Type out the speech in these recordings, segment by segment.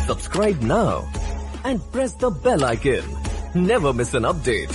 Subscribe now and press the bell icon. Never miss an update.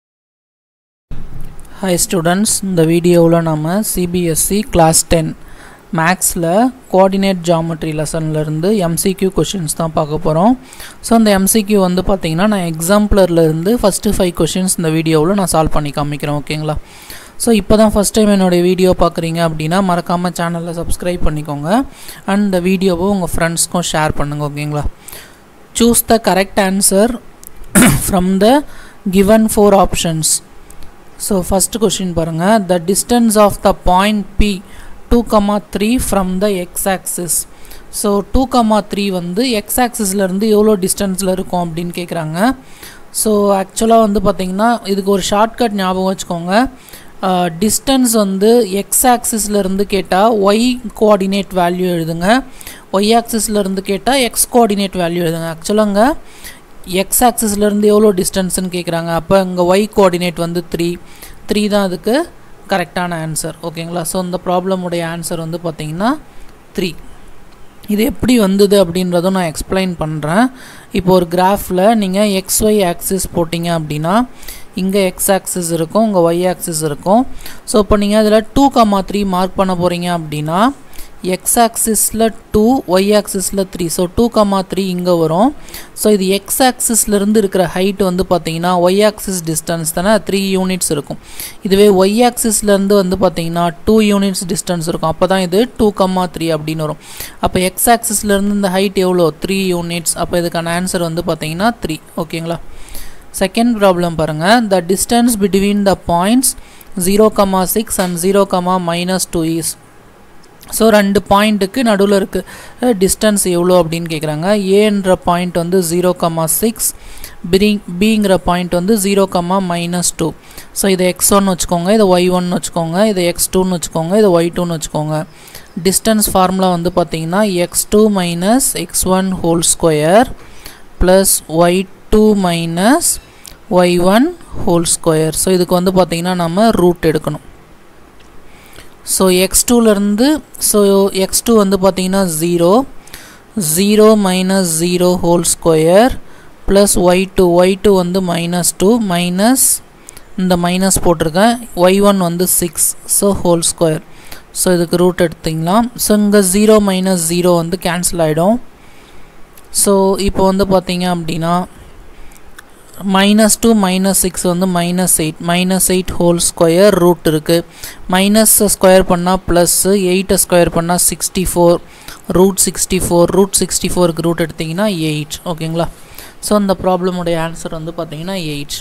Hi students இந்த வீடியோவில் நம்ம CBSE class ten மேக்ஸில் coordinate geometry லெசன்லேருந்து MCQ questions தான் பார்க்க போகிறோம் ஸோ அந்த எம்சிக்யூ வந்து பார்த்தீங்கன்னா நான் எக்ஸாம்பிளர்லேருந்து ஃபஸ்ட்டு ஃபைவ் கொஷின்ஸ் இந்த வீடியோவில் நான் சால்வ் பண்ணி காமிக்கிறேன் ஓகேங்களா ஸோ இப்போ தான் ஃபஸ்ட் டைம் என்னுடைய வீடியோ பார்க்குறீங்க அப்படின்னா மறக்காமல் சேனலில் சப்ஸ்கிரைப் பண்ணிக்கோங்க அண்ட் இந்த வீடியோவை உங்கள் ஃப்ரெண்ட்ஸ்க்கும் ஷேர் பண்ணுங்கள் ஓகேங்களா choose the correct answer from the given four options so first question பாருங்கள் the distance of the point P two comma three from the X axis so two comma three வந்து X ஆக்சிஸ்லேருந்து எவ்வளோ டிஸ்டன்ஸில் இருக்கும் அப்படின்னு கேட்குறாங்க ஸோ ஆக்சுவலாக வந்து பார்த்திங்கன்னா இதுக்கு ஒரு ஷார்ட்கட் ஞாபகம் வச்சுக்கோங்க டிஸ்டன்ஸ் வந்து எக்ஸ் ஆக்சிஸ்லேருந்து கேட்டால் ஒய் கோஆர்டினேட் வேல்யூ எழுதுங்க ஒய் ஆக்சிஸ்லேருந்து கேட்டால் எக்ஸ் கோஆர்டினேட் வேல்யூ எழுதுங்க ஆக்சுவலாங்க எக்ஸ் ஆக்சிஸ்லேருந்து எவ்வளோ டிஸ்டன்ஸ்னு கேட்குறாங்க அப்போ இங்கே ஒய் கோஆர்டினேட் வந்து த்ரீ த்ரீ தான் அதுக்கு கரெக்டான ஆன்சர் ஓகேங்களா ஸோ இந்த ப்ராப்ளமுடைய ஆன்சர் வந்து பார்த்திங்கன்னா த்ரீ இது எப்படி வந்தது அப்படின்றதும் நான் எக்ஸ்பிளைன் பண்ணுறேன் இப்போ ஒரு கிராஃபில் நீங்கள் எக்ஸ் ஒய் ஆக்சிஸ் போட்டிங்க அப்படின்னா இங்கே எக்ஸ் ஆக்சிஸ் இருக்கும் உங்கள் ஒய் ஆக்சிஸ் இருக்கும் ஸோ இப்போ நீங்கள் அதில் டூ கமா த்ரீ மார்க் பண்ண போகிறீங்க அப்படின்னா எக்ஸ் ஆக்சிஸில் டூ ஒய் ஆக்சிஸில் three so two comma three இங்கே வரும் ஸோ இது எக்ஸ் ஆக்சிஸ்லேருந்து இருக்கிற ஹைட் வந்து பார்த்தீங்கன்னா ஒய் ஆக்சிஸ் டிஸ்டன்ஸ் தானே த்ரீ யூனிட்ஸ் இருக்கும் இதுவே ஒய் ஆக்சிஸ்லேருந்து வந்து பார்த்தீங்கன்னா டூ யூனிட்ஸ் டிஸ்டன்ஸ் இருக்கும் அப்போ தான் இது டூ கம்மா த்ரீ அப்படின்னு வரும் அப்போ எக்ஸ் ஆக்சிஸ்லேருந்து இந்த ஹைட் எவ்வளோ த்ரீ யூனிட்ஸ் அப்போ இதுக்கான ஆன்சர் வந்து பார்த்தீங்கன்னா த்ரீ ஓகேங்களா செகண்ட் ப்ராப்ளம் பாருங்கள் the distance between the points zero comma six and zero comma minus two is so ரெண்டு பாயிண்ட்டுக்கு நடுவில் இருக்குது டிஸ்டன்ஸ் எவ்வளோ அப்படின்னு கேட்குறாங்க ஏன்ற பாயிண்ட் வந்து ஜீரோ கமா சிக்ஸ் பி பிங்கிற பாயிண்ட் வந்து zero comma minus two so இதை எக்ஸ் ஒன் வச்சுக்கோங்க இதை ஒய் ஒன்னு வச்சுக்கோங்க இதை எக்ஸ் டூன்னு வச்சுக்கோங்க இதை ஒய் டூன்னு வச்சுக்கோங்க டிஸ்டன்ஸ் ஃபார்முலா வந்து பார்த்தீங்கன்னா X two minus X one whole square plus Y two minus Y one whole square so இதுக்கு வந்து பார்த்திங்கன்னா நம்ம ரூட் எடுக்கணும் ஸோ எக்ஸ் டூலேருந்து ஸோ எக்ஸ் டூ வந்து பார்த்தீங்கன்னா zero zero minus zero whole square plus Y two Y two வந்து minus two minus இந்த மைனஸ் போட்டிருக்கேன் ஒய் ஒன் வந்து six so whole square so இதுக்கு ரூட் எடுத்திங்களாம் ஸோ இங்கே ஜீரோ மைனஸ் ஜீரோ வந்து கேன்சல் ஆகிடும் ஸோ இப்போ வந்து பார்த்தீங்க அப்படின்னா மைனஸ் டூ மைனஸ் சிக்ஸ் வந்து minus eight minus eight whole square root இருக்குது மைனஸ் ஸ்கொயர் பண்ணால் ப்ளஸ்ஸு எயிட்டை ஸ்கொயர் பண்ணால் sixty four root sixty four root sixty ஃபோருக்கு ரூட் எடுத்திங்கன்னா எயிட் ஓகேங்களா ஸோ அந்த ப்ராப்ளமுடைய ஆன்சர் வந்து பார்த்தீங்கன்னா eight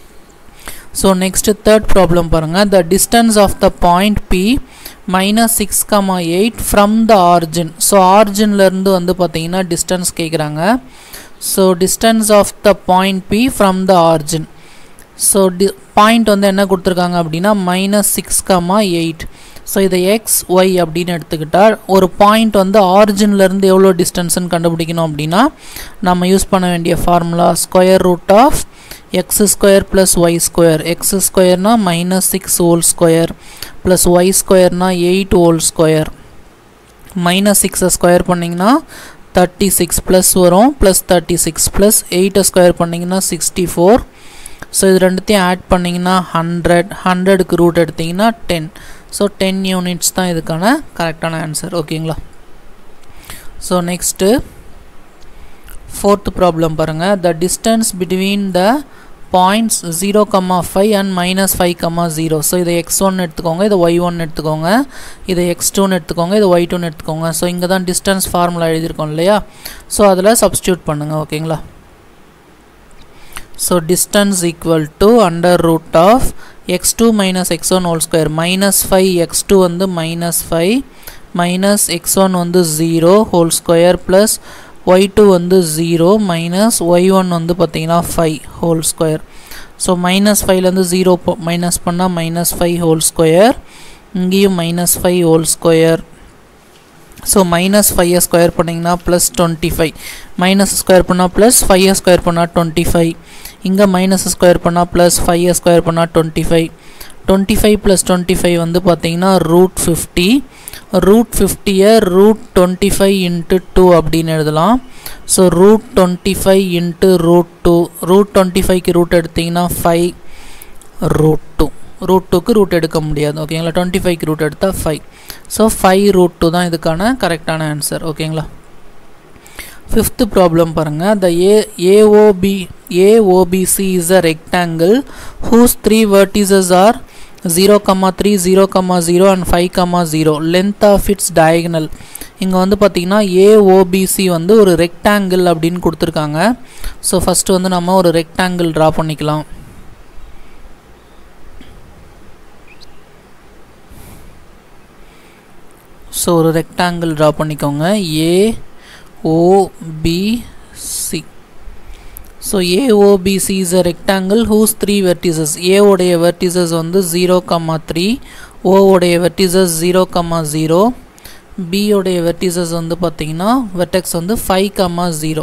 so next third problem பாருங்கள் the distance of the point P minus six comma eight from the origin so ஆர்ஜின்லேருந்து வந்து பார்த்தீங்கன்னா டிஸ்டன்ஸ் கேட்குறாங்க so distance of the point P from the origin so the point வந்து என்ன கொடுத்துருக்காங்க அப்படின்னா minus six comma eight so இதை X Y அப்படின்னு எடுத்துக்கிட்டால் ஒரு பாயிண்ட் வந்து ஆரிஜின்லேருந்து எவ்வளோ டிஸ்டன்ஸ்னு கண்டுபிடிக்கணும் அப்படின்னா நம்ம யூஸ் பண்ண வேண்டிய formula square root of X square plus Y square X ஸ்கொயர்னால் minus six whole square plus Y ஸ்கொயர்னால் எயிட் ஹோல் ஸ்கொயர் மைனஸ் சிக்ஸை ஸ்கொயர் பண்ணிங்கன்னா தேர்ட்டி சிக்ஸ் ப்ளஸ் வரும் ப்ளஸ் தேர்ட்டி சிக்ஸ் ப்ளஸ் எயிட்டை ஸ்கொயர் பண்ணிங்கன்னா சிக்ஸ்டி ஃபோர் ஸோ இது ரெண்டுத்தையும் add பண்ணிங்கன்னா ஹண்ட்ரட் ஹண்ட்ரடுக்கு ரூட் எடுத்திங்கன்னா டென் ஸோ டென் யூனிட்ஸ் தான் இதுக்கான கரெக்டான ஆன்சர் ஓகேங்களா ஸோ நெக்ஸ்ட்டு ஃபோர்த் ப்ராப்ளம் பாருங்கள் the distance between the points zero comma five and minus five comma zero so இதை எக்ஸ் ஒன் எடுத்துக்கோங்க இதை ஒய் ஒன் எடுத்துக்கோங்க இதை எக்ஸ் டூன்னு எடுத்துக்கோங்க இதை ஒய் டூன்னு எடுத்துக்கோங்க ஸோ இங்கே தான் டிஸ்டன்ஸ் ஃபார்முலா எழுதியிருக்கோம் இல்லையா ஸோ அதில் சப்ஸ்டியூட் பண்ணுங்கள் ஓகேங்களா so distance equal to under root of X two minus X one whole square minus five X two வந்து minus five minus X one வந்து zero whole square plus Y two வந்து zero minus Y one வந்து பார்த்தீங்கன்னா five whole square so minus ஃபைவ்லேருந்து zero minus பண்ணால் minus five whole square இங்கேயும் minus five whole square so minus ஃபைவை square பண்ணிங்கன்னா plus twenty five minus square பண்ணால் plus ஃபைவை ஸ்கொயர் பண்ணால் டுவெண்ட்டி ஃபைவ் இங்கே மைனஸ் ஸ்கொயர் பண்ணால் ப்ளஸ் ஃபைவை ஸ்கொயர் பண்ணால் twenty five twenty five plus twenty five வந்து பார்த்தீங்கன்னா ரூட் ஃபிஃப்டி ரூட் ஃபிஃப்டியை root twenty five into two அப்படின்னு எழுதலாம் so root twenty five into root two root twenty ஃபைவ்க்கு ரூட் எடுத்திங்கன்னா ஃபைவ் ரூட் டூ ரூட் டூக்கு ரூட் எடுக்க முடியாது ஓகேங்களா டுவெண்ட்டி ஃபைவ்க்கு ரூட் எடுத்தால் five so five root two தான் இதுக்கான கரெக்டான ஆன்சர் ஓகேங்களா ஃபிஃப்த்து ப்ராப்ளம் பாருங்கள் the A AOB AOBC is a rectangle whose three vertices are zero comma three zero comma zero and five comma zero length of its diagonal இங்கே வந்து பார்த்திங்கன்னா ஏஓபிசி வந்து ஒரு ரெக்டாங்கிள் அப்படின்னு கொடுத்துருக்காங்க ஸோ ஃபஸ்ட்டு வந்து நம்ம ஒரு ரெக்டாங்கிள் ட்ரா பண்ணிக்கலாம் ஸோ ஒரு ரெக்டாங்கிள் ட்ரா பண்ணிக்கோங்க A OBC so AOBC is a rectangle whose three vertices ஏவோடைய வெர்டிசஸ் வந்து ஜீரோ கம்மா த்ரீ ஓவோடைய வெர்டிசஸ் ஜீரோ கம்மா ஜீரோ பியோடைய வெர்டிசஸ் வந்து பார்த்திங்கன்னா வெர்டெக்ஸ் வந்து ஃபைவ் கம்மா ஜீரோ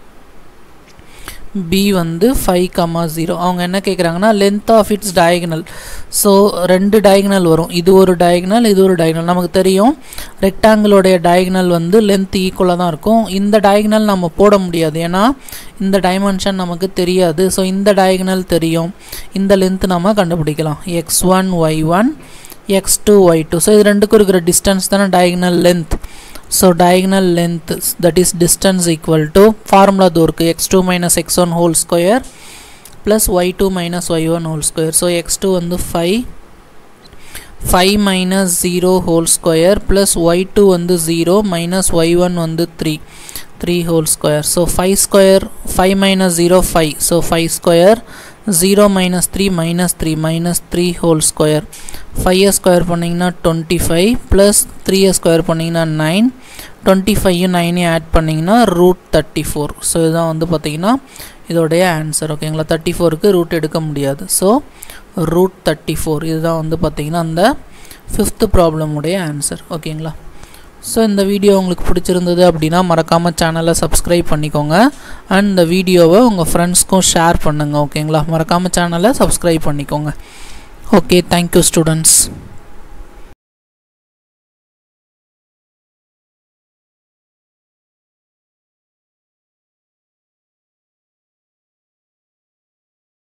பி வந்து ஃபைவ் கம்மா ஜீரோ அவங்க என்ன கேட்குறாங்கன்னா length of its diagonal so ரெண்டு டயகனல் வரும் இது ஒரு டயகனல் இது ஒரு டயகனல் நமக்கு தெரியும் ரெக்டாங்கிளோடைய டயகனல் வந்து லென்த் ஈக்குவலாக தான் இருக்கும் இந்த டயகனல் நம்ம போட முடியாது ஏன்னா இந்த டைமென்ஷன் நமக்கு தெரியாது ஸோ இந்த டயகனல் தெரியும் இந்த லென்த் நம்ம கண்டுபிடிக்கலாம் X one Y one X two Y two so இது ரெண்டுக்கும் இருக்கிற டிஸ்டன்ஸ் தானே diagonal length so diagonal length that is distance equal to formula தோருக்கு x2 minus x1 whole square plus y2 minus y1 whole square so x2 வந்து 5 5 minus 0 whole square plus y2 வந்து 0 minus y1 வந்து 3 3 whole square so 5 square 5 minus 0 5 so 5 square 0 minus 3 minus 3 minus 3 whole square 5 square பண்ணிங்கன்னா twenty five plus three square பண்ணிங்கன்னா nine twenty ஃபைவும் நைனையும் add பண்ணிங்கன்னா root thirty four so இதுதான் வந்து பார்த்திங்கன்னா இதோடைய ஆன்சர் ஓகேங்களா தேர்ட்டி ஃபோருக்கு ரூட் எடுக்க முடியாது ஸோ ரூட் தேர்ட்டி ஃபோர் இதுதான் வந்து பார்த்திங்கன்னா அந்த ஃபிஃப்த்து ப்ராப்ளமுடைய ஆன்சர் ஓகேங்களா ஸோ இந்த வீடியோ உங்களுக்கு பிடிச்சிருந்தது அப்படின்னா மறக்காமல் சேனலை சப்ஸ்கிரைப் பண்ணிக்கோங்க அண்ட் இந்த வீடியோவை உங்கள் ஃப்ரெண்ட்ஸ்க்கும் ஷேர் பண்ணுங்கள் ஓகேங்களா மறக்காமல் சேனலை சப்ஸ்கிரைப் பண்ணிக்கோங்க okay thank you students